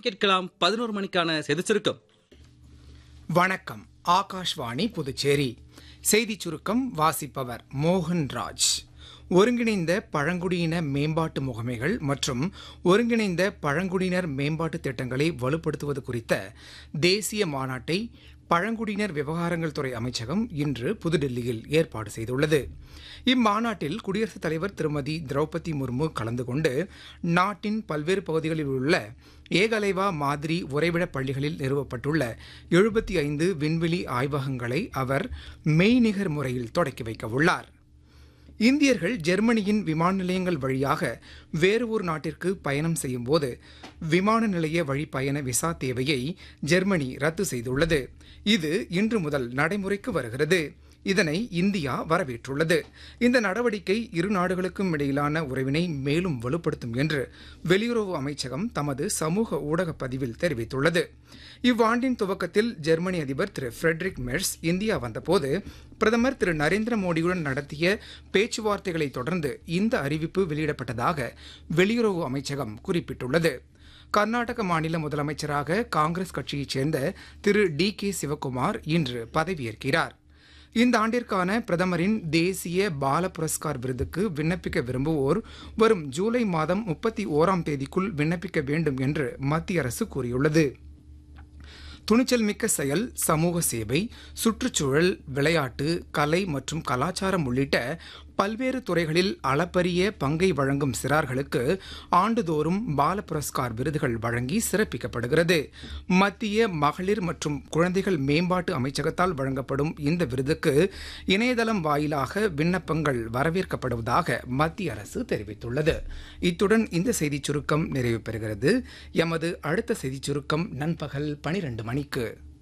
கேட்கலாம் பதினோரு மணிக்கான செய்தி சுருக்கம் வணக்கம் ஆகாஷ்வாணி புதுச்சேரி செய்திச் சுருக்கம் வாசிப்பவர் மோகன் ராஜ் ஒருங்கிணைந்த பழங்குடியின மேம்பாட்டு முகமைகள் மற்றும் ஒருங்கிணைந்த பழங்குடியினர் மேம்பாட்டு திட்டங்களை வலுப்படுத்துவது குறித்த தேசிய மாநாட்டை பழங்குடியினர் விவகாரங்கள் துறை அமைச்சகம் இன்று புதுடெல்லியில் ஏற்பாடு செய்துள்ளது இம்மாநாட்டில் குடியரசுத் தலைவர் திருமதி திரௌபதி முர்மு கலந்து கொண்டு நாட்டின் பல்வேறு பகுதிகளில் உள்ள ஏகலைவா மாதிரி உறைவிட பள்ளிகளில் நிறுவப்பட்டுள்ள எழுபத்தி ஐந்து விண்வெளி ஆய்வகங்களை அவர் மெய்நிகர் முறையில் தொடக்கி வைக்க உள்ளார் இந்தியர்கள் ஜெர்மனியின் விமான நிலையங்கள் வழியாக வேறு ஒரு நாட்டிற்கு பயணம் செய்யும் போது விமான நிலைய வழி பயண விசா தேவையை ஜெர்மனி ரத்து செய்துள்ளது இது இன்று முதல் நடைமுறைக்கு வருகிறது இதனை இந்தியா வரவேற்றுள்ளது இந்த நடவடிக்கை இரு நாடுகளுக்கும் இடையிலான உறவினை மேலும் வலுப்படுத்தும் என்று வெளியுறவு அமைச்சகம் தமது சமூக ஊடக பதிவில் தெரிவித்துள்ளது இவ்வாண்டின் துவக்கத்தில் ஜெர்மனி அதிபர் திரு ஃபிரெட்ரிக் மெர்ஸ் இந்தியா வந்தபோது பிரதமர் திரு நரேந்திர மோடியுடன் நடத்திய பேச்சுவார்த்தைகளை தொடர்ந்து இந்த அறிவிப்பு வெளியிடப்பட்டதாக வெளியுறவு அமைச்சகம் குறிப்பிட்டுள்ளது கர்நாடக மாநில முதலமைச்சராக காங்கிரஸ் கட்சியைச் சேர்ந்த திரு டி கே சிவக்குமார் இன்று பதவியேற்கிறார் இந்த ஆண்டிற்கான பிரதமரின் தேசிய பால புரஸ்கார் விருதுக்கு விண்ணப்பிக்க விரும்புவோர் வரும் ஜூலை மாதம் முப்பத்தி ஓராம் தேதிக்குள் விண்ணப்பிக்க வேண்டும் என்று மத்திய அரசு கூறியுள்ளது துணிச்சல் மிக்க செயல் சமூக சேவை சுற்றுச்சூழல் விளையாட்டு கலை மற்றும் கலாச்சாரம் உள்ளிட்ட பல்வேறு துறைகளில் அளப்பரிய பங்கை வழங்கும் சிறார்களுக்கு ஆண்டுதோறும் பால புரஸ்கார் விருதுகள் வழங்கி சிறப்பிக்கப்படுகிறது மத்திய மகளிர் மற்றும் குழந்தைகள் மேம்பாட்டு அமைச்சகத்தால் வழங்கப்படும் இந்த விருதுக்கு இணையதளம் வாயிலாக விண்ணப்பங்கள் வரவேற்கப்படுவதாக மத்திய அரசு தெரிவித்துள்ளது இத்துடன் இந்த செய்திச் சுருக்கம் நிறைவு பெறுகிறது எமது அடுத்த செய்திச் சுருக்கம் நண்பகல் பனிரெண்டு மணிக்கு